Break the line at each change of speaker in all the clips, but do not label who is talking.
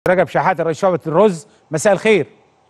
رجب شحات رئيس شعبة الرز مساء الخير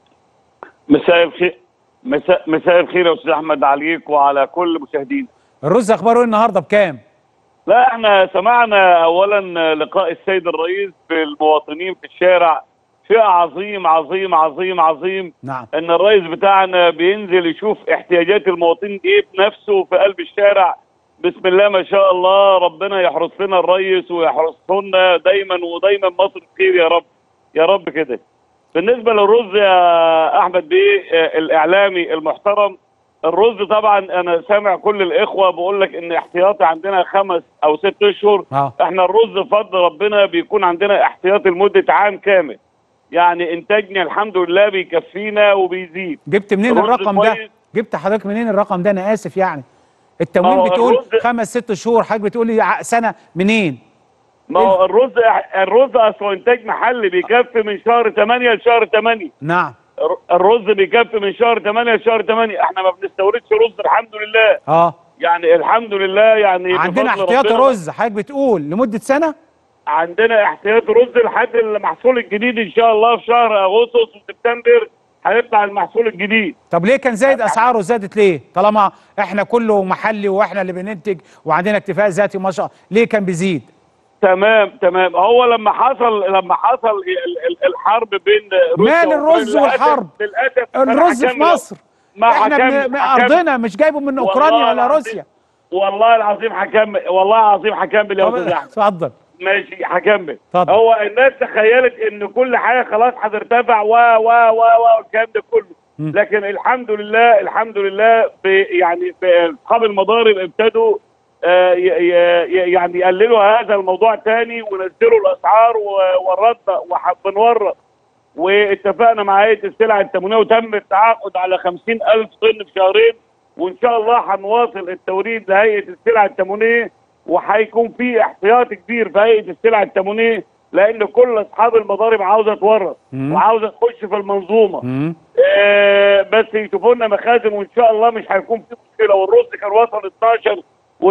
مساء الخير مساء مساء الخير يا استاذ احمد عليك وعلى كل مشاهدين
الرز اخباره ايه النهارده بكام
لا احنا سمعنا اولا لقاء السيد الرئيس بالمواطنين في الشارع شيء عظيم عظيم عظيم عظيم
نعم
ان الرئيس بتاعنا بينزل يشوف احتياجات المواطنين ايه بنفسه في قلب الشارع بسم الله ما شاء الله ربنا يحرس لنا الرئيس ويحرسنا دايما ودايما مصر بخير يا رب يا رب كده بالنسبه للرز يا احمد بيه آه، الاعلامي المحترم الرز طبعا انا سامع كل الاخوه بقول لك ان احتياطي عندنا خمس او ست اشهر
اه
احنا الرز بفضل ربنا بيكون عندنا احتياطي لمده عام كامل يعني انتاجنا الحمد لله بيكفينا وبيزيد
جبت منين
الرز
الرقم ده
كويس.
جبت حضرتك منين الرقم ده انا اسف يعني التموين
اه،
بتقول
الرز-
خمس ست شهور حضرتك بتقول لي ع- سنه منين
ما هو الرز الرز اصله انتاج محلي بيكفي من شهر 8 لشهر 8
نعم
الر- الرز بيكفي من شهر 8 لشهر 8 احنا ما بنستوردش رز الحمد لله
اه
يعني الحمد لله يعني
عندنا
بفضل
احتياطي
ربنا
رز حضرتك بتقول لمده سنه
عندنا احتياط رز لحد المحصول الجديد ان شاء الله في شهر اغسطس وسبتمبر هيطلع المحصول الجديد
طب ليه كان زايد اسعاره زادت ليه طالما احنا كله محلي واحنا اللي بننتج وعندنا اكتفاء ذاتي ما شاء ليه كان بيزيد
تمام تمام هو لما حصل لما حصل ال- ال- الحرب بين روسيا
مال الرز
وأوكرانيا،
والحرب؟
للأسف- للاسف أنا
الرز في
هكمل.
مصر
ما
احنا
هكمل-
من من
هكمل.
ارضنا مش جايبه من اوكرانيا
والله
ولا
العظيم-
روسيا
والله العظيم هكمل والله العظيم هكمل يا
طب
استاذ احمد
اتفضل
ماشي هكمل
اتفضل.
هو الناس تخيلت ان كل حاجه خلاص هترتفع و و و و الكلام ده كله
مم.
لكن الحمد لله الحمد لله ب يعني ب- اصحاب المضارب ابتدوا آه، ي- ي- يعني يقللوا هذا الموضوع تاني ونزلوا الاسعار وورطنا وبنورط واتفقنا مع هيئه السلع التموينيه وتم التعاقد على 50000 طن في شهرين وان شاء الله هنواصل التوريد لهيئه السلع التموينيه وهيكون في احتياطي كبير في هيئه السلع التموينيه لان كل اصحاب المضارب عاوزه تورط
مم.
وعاوزه تخش في المنظومه
مم.
آه، بس يشوفوا لنا مخازن وان شاء الله مش هيكون في مشكله والرز كان وصل 12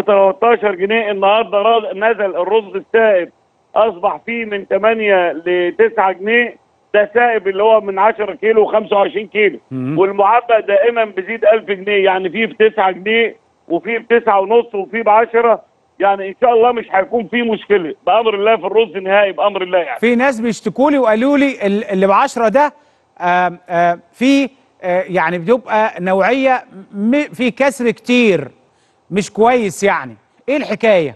و13 جنيه النهارده را- نزل الرز السائب اصبح فيه من 8 ل 9 جنيه ده سائب اللي هو من 10 كيلو و25 كيلو
مم.
والمعبأ دائما بيزيد 1000 جنيه يعني فيه ب 9 جنيه وفيه ب 9 ونص وفيه ب 10 يعني ان شاء الله مش هيكون فيه مشكله بامر الله في الرز نهائي بامر الله يعني
في ناس بيشتكوا لي وقالوا لي ال- اللي ب 10 ده آم، آم، في آه، يعني بتبقى نوعيه م- في كسر كتير مش كويس يعني ايه الحكايه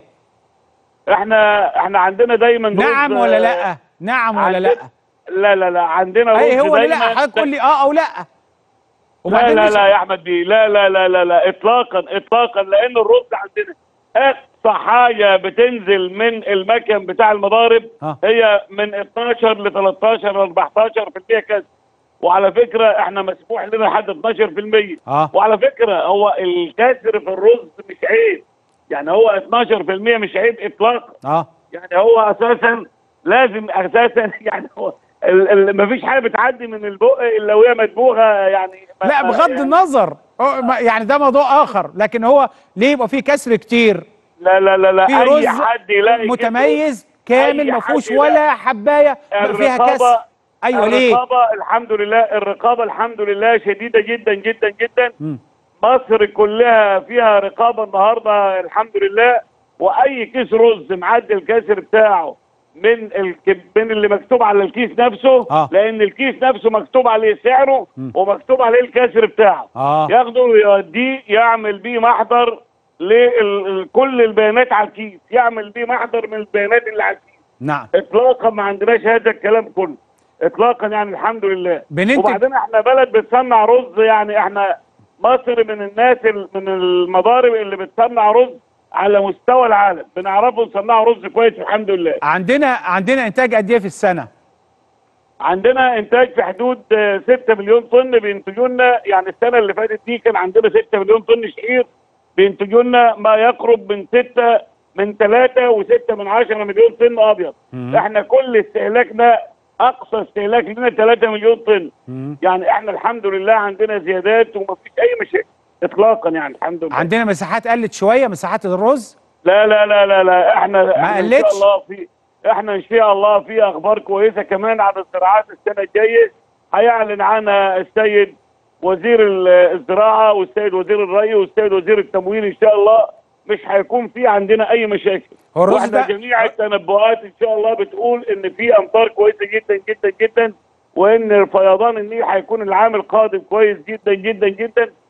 احنا احنا عندنا دايما رز،
نعم ولا
آه،
لا نعم ولا
عند-
لا
لا لا لا عندنا رز
اي هو اللي لا
دايما
حضرتك قول لي اه او لا
لا
وبعدين
لا
مش-
لا يا احمد بيه لا لا لا لا لا اطلاقا اطلاقا لان الرز عندنا اقصى حاجه بتنزل من المكن بتاع المضارب
آه.
هي من 12 ل 13 ل 14 في المية كسر وعلى فكره احنا مسموح لنا لحد 12%
اه
وعلى فكره هو الكسر في الرز مش عيب يعني هو 12% مش عيب اطلاقا
اه
يعني هو اساسا لازم اساسا يعني هو ال- ال- مفيش حاجه بتعدي من البق الا وهي مدبوغه يعني ما-
لا
ما-
بغض
يعني
النظر أه، ما- يعني ده موضوع اخر لكن هو ليه يبقى فيه كسر كتير
لا لا لا لا
في
اي
رز
حد يلاقي
متميز كامل
أي
ما
حد
فيهوش
يلاقي.
ولا حبايه بقى فيها كسر
الرقابه
ايوه ليه
الرقابه الحمد لله الرقابه الحمد لله شديده جدا جدا جدا
مم.
مصر كلها فيها رقابه النهارده الحمد لله واي كيس رز معدي الكسر بتاعه من الك... من اللي مكتوب على الكيس نفسه
آه.
لان الكيس نفسه مكتوب عليه سعره
مم.
ومكتوب عليه الكسر بتاعه
اه
ياخده ويوديه يعمل بيه محضر لكل البيانات على الكيس يعمل بيه محضر من البيانات اللي على الكيس
نعم
اطلاقا ما عندناش هذا الكلام كله اطلاقا يعني الحمد لله
بننتج
وبعدين احنا بلد بتصنع رز يعني احنا مصر من الناس ال- من المضارب اللي بتصنع رز على مستوى العالم بنعرفوا نصنعوا رز كويس الحمد لله
عندنا عندنا انتاج قد ايه في السنه
عندنا انتاج في حدود آه، 6 مليون طن بينتجوا لنا يعني السنه اللي فاتت دي كان عندنا 6 مليون طن شعير بينتجوا لنا ما يقرب من 6 من 3 و6 من 10 مليون طن ابيض
مم.
احنا كل استهلاكنا اقصى استهلاك لنا 3 مليون طن
مم.
يعني احنا الحمد لله عندنا زيادات ومفيش اي مشاكل اطلاقا يعني الحمد لله
عندنا مساحات قلت شويه مساحات الرز
لا لا لا لا لا احنا
ما
احنا ان
قلتش؟
شاء الله في احنا ان شاء الله في اخبار كويسه كمان عن الزراعات السنه الجايه هيعلن عنها السيد وزير ال- الزراعه والسيد وزير الري والسيد وزير التموين ان شاء الله مش هيكون في عندنا اي مشاكل
هو الرز
واحنا
ده-
جميع التنبؤات ان شاء الله بتقول ان في امطار كويسه جدا جدا جدا وان فيضان النيل هيكون العام القادم كويس جدا جدا جدا